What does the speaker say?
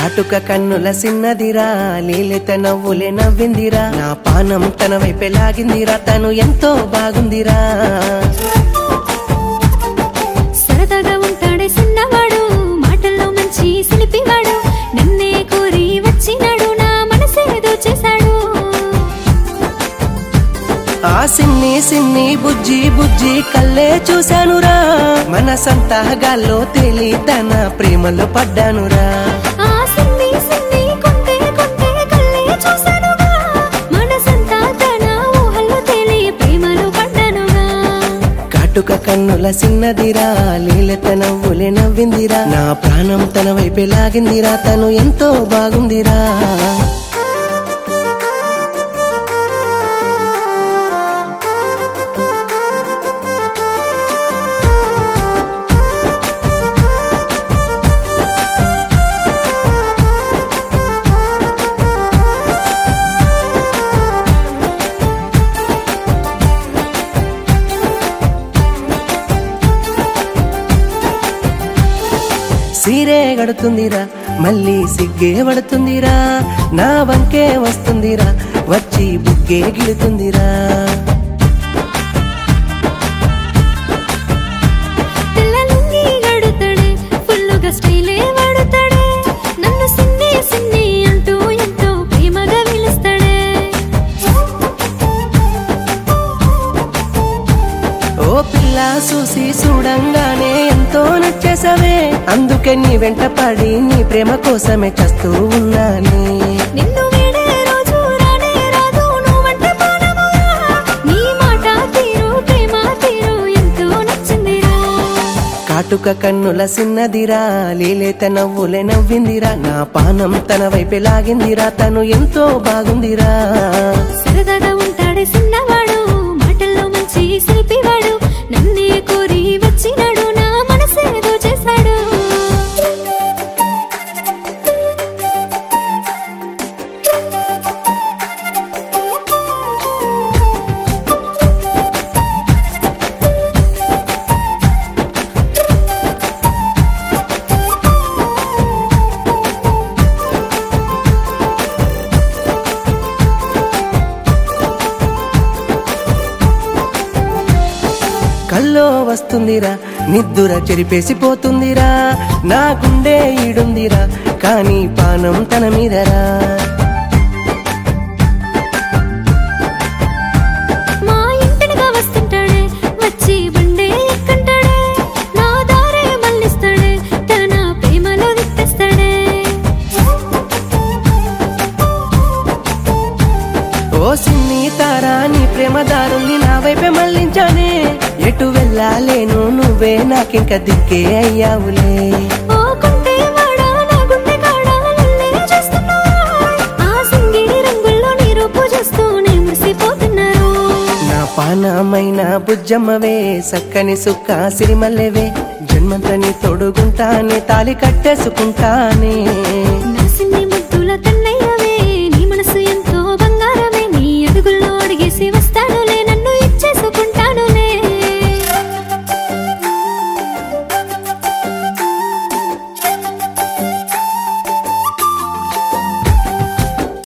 కాటుక కన్నుల సిన్నదిరా లీలిత నవ్వులే నవ్విందిరా నా పానం తన వైపే లాగిందిరా తను ఎంతో బాగుందిరా సరదాగా ఉంటాడే చిన్నవాడు మాటల్లో మంచి సిలిపివాడు నన్నే కోరి వచ్చినాడు నా మనసేదో చేశాడు ఆ సిన్ని సిన్ని బుజ్జి బుజ్జి కల్లే చూశానురా మనసంతా గాల్లో తేలి తన ప్రేమలో పడ్డానురా ఆ సిన్ని సిన్ని కొంటే కొంటే కళ్ళే చూశానుగా మనసంతా తన ఊహల్లో తేలి ప్రేమలో పడ్డానుగా కాటుక కన్నుల సిన్నదిరా లీలత నవ్వులే నవ్విందిరా నా ప్రాణం తన వైపే లాగిందిరా తను ఎంతో బాగుందిరా సీరే గడుతుందిరా మళ్ళీ సిగ్గే పడుతుందిరా నా వంకే వస్తుందిరా వచ్చి బుగ్గే గిడుతుందిరా తెల్ల లుంగీ గడుతాడే ఫుల్లుగా స్టైలే వాడుతాడే నన్ను సిన్ని సిన్ని అంటూ ఎంతో ప్రేమగా పిలుస్తాడే ఓ పిల్ల చూసి చూడంగానే ఎంతో నచ్చేసావే అందుకే నీ వెంట పడి నీ ప్రేమ కోసమే చస్తూ ఉన్నానే నిన్ను వీడే రోజు రానే రాదు నువ్వంటే ప్రాణమురా నీ మాట తీరు ప్రేమ తీరు ఎంతో నచ్చిందిరా కాటుక కన్నుల సిన్నదిరా లీలేత నవ్వులే నవ్విందిరా నా పానం తన వైపే లాగిందిరా తను ఎంతో బాగుందిరా సరదాగా ఉంటాడే చిన్నవాడు మాటల్లో మంచి శిల్పివాడు నన్నే కోరి వచ్చినాడు నా మనసేదో చేశాడు కల్లో వస్తుందిరా నిద్దుర చెరిపేసి పోతుందిరా నా గుండె ఈడుందిరా కానీ పానం తన మీదరా మా ఇంటినిగా వస్తుంటాడే వచ్చి బండే ఎక్కంటాడే నా దారే మళ్ళిస్తాడే తన ప్రేమలో విత్తేస్తాడే ఓ సిన్ని తారా నీ ప్రేమ దారుల్ని నా వైపే మళ్ళించానే ఎటు వెళ్ళాలేను నువ్వే నాకింక దిక్కే అయ్యావులే ఓ కుంటే వాడా నా గుండె కాడా నన్నే చేస్తున్నారా ఆ సింగిడి రంగుల్లో నీ రూపు చూస్తూనే మురిసిపోతున్నారు నా పానమైన బుజ్జమ్మవే సక్కని సుక్క సిరిమల్లెవే జన్మంతని తొడుగుంటానే తాలి కట్టేసుకుంటానే